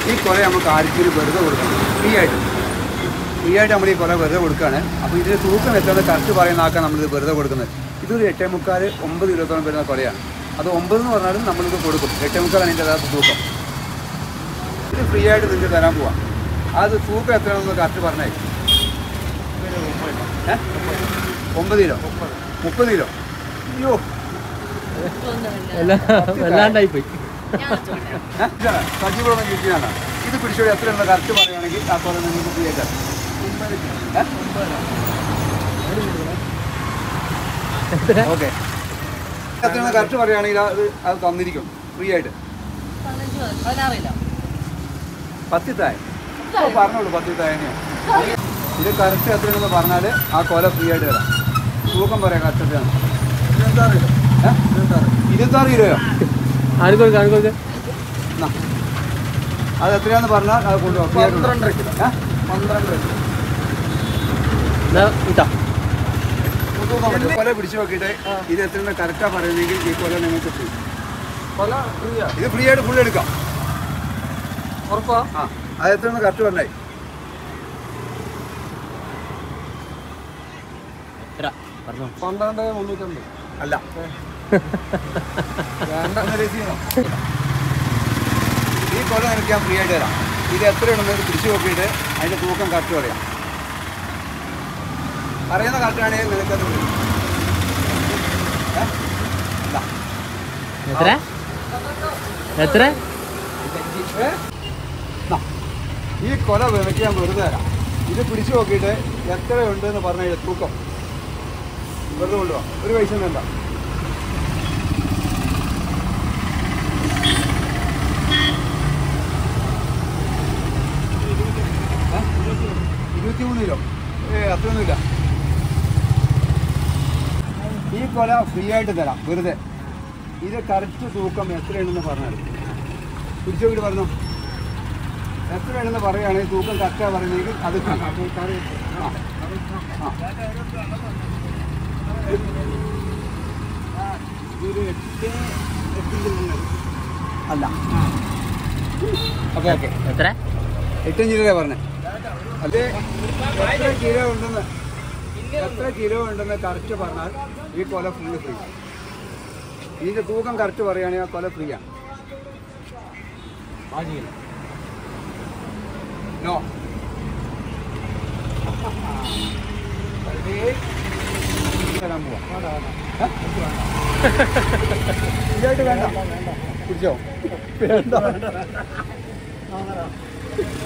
ഈ കൊല നമുക്ക് ആർക്കെങ്കിലും വെറുതെ കൊടുക്കണം ഫ്രീ ആയിട്ട് ഫ്രീ ആയിട്ട് നമ്മൾ ഈ കൊല വെറുതെ കൊടുക്കുകയാണ് അപ്പോൾ ഇതിന് തൂക്കം എത്തുന്നത് കറക്റ്റ് പറയുന്ന ആക്കാൻ നമ്മളിത് വെറുതെ കൊടുക്കുന്നത് ഇതൊരു എട്ടേ മുക്കാൽ ഒമ്പത് ഇരുപത്തോളം വരുന്ന കൊലയാണ് അത് ഒമ്പത് എന്ന് പറഞ്ഞാലും നമ്മളിത് കൊടുക്കും എട്ടേ മുക്കാലാണ് ഇതിൻ്റെ യഥാർത്ഥ തൂക്കം ഇത് ഫ്രീ ആയിട്ട് നിങ്ങൾക്ക് തരാൻ പോവാം അത് തൂക്കം എത്രയാണെന്ന് കറക്റ്റ് പറഞ്ഞേ ഏ? ഒമ്പത് കിലോ മുപ്പത് കിലോ അയ്യോ എല്ലാം വല്ലാണ്ടായി പോയി ഏ? ഇതാണ് സജീവം കിട്ടിയതാണ് ഇത് പിടിച്ചോടി എത്രയാണെന്ന് കറക്റ്റ് പറയുകയാണെങ്കിൽ ആ പോലെ നിങ്ങൾക്ക് ഫ്രീ ആയിട്ട് തരാം. ഏ? ഓക്കെ എത്രയാണെന്ന് കറക്റ്റ് പറയുകയാണെങ്കിൽ അത് അത് തന്നിരിക്കും ഫ്രീ ആയിട്ട് പത്തിത്തായ ഓ, പറഞ്ഞോളൂ പത്തിത്തായ ഇത് കറക്റ്റ് എത്രയാണെന്ന് പറഞ്ഞാൽ ആ കൊല ഫ്രീ ആയിട്ട് തരാം തൂക്കം പറയാം കറക്റ്റ് എത്രയാണ് ഏ? ഇരുപത്താറ് കിലോയോ ആർക്ക് കൊടുക്കാം ആർക്ക് കൊടുക്കാം എന്നാ. അത് എത്രയാന്ന് പറഞ്ഞാൽ അത് കൊണ്ടുപോകാം ഫ്രീ ആയിട്ട് പന്ത്രണ്ടര കിലോ. ഏ? പന്ത്രണ്ടര കിലോ. എന്നാ ഇട്ടാ ഇത് കൊല പിടിച്ചു നോക്കിയിട്ട് ഇത് എത്രയാണ് കറക്റ്റാ പറയുന്നെങ്കിൽ ഈ കൊല നിങ്ങൾക്ക് ഫ്രീ കൊല ഫ്രീയാ ഇത് ഫ്രീ ആയിട്ട് ഫുൾ എടുക്കാം ഉറപ്പാ ആ അത് എത്രയാണ് കറക്റ്റ് പറഞ്ഞേ എത്ര പറഞ്ഞോ പന്ത്രണ്ട് മുന്നൂറ്റമ്പത് അല്ല വേണ്ട ഒന്ന് രസീത് ചെയ്യണം. ഈ കൊല നിനക്ക് ഞാൻ ഫ്രീ ആയിട്ട് തരാം ഇത് എത്രയാണെന്ന് ഇത് പിടിച്ചു നോക്കിയിട്ട് അതിന്റെ തൂക്കം കറക്റ്റ് പറയാം പറയുന്ന കറക്റ്റാണെങ്കിൽ നിനക്കത് മതി. ഏ? ഇല്ല. എത്ര എത്ര ഏ? ദാ, ഈ കൊല വിലക്ക് ഞാൻ വെറുതെ തരാം ഇത് പിടിച്ചു നോക്കിയിട്ട് എത്രയുണ്ട് എന്ന് പറഞ്ഞ തൂക്കം വെറുതെ കൊണ്ടുപോവാം ഒരു പൈസ വേണ്ട ഇരുപത്തിമൂന്ന് കിലോ ഏ അത്രയൊന്നുമില്ല ഈ കൊല ഫ്രീ ആയിട്ട് തരാം വെറുതെ ഇത് കറക്റ്റ് തൂക്കം എത്രയാണെന്ന് പറഞ്ഞാൽ പിടിച്ചു നോക്കിയിട്ട് പറഞ്ഞു എത്രയാണെന്ന് പറയുകയാണെങ്കിൽ തൂക്കം കറക്റ്റാ പറയുന്നെങ്കിൽ അത് free. ആ. ആ. അല്ല ഓക്കെ ഓക്കെ എത്ര എട്ടഞ്ച് രൂപ പറഞ്ഞേ അത് എത്ര കിലോ ഉണ്ടെന്ന് എത്ര കിലോ ഉണ്ടെന്ന് കറക്റ്റ് പറഞ്ഞാൽ ഈ കൊല ഫുള്ള് ഫ്രീ ഇതിന്റെ തൂക്കം കറക്റ്റ് പറയുകയാണെങ്കിൽ ആ കൊല ഫ്രീ ആണ് നോ തരാൻ പോവാ ഏ? ഇതായിട്ട് വേണ്ട കുടിച്ചോ വേണ്ട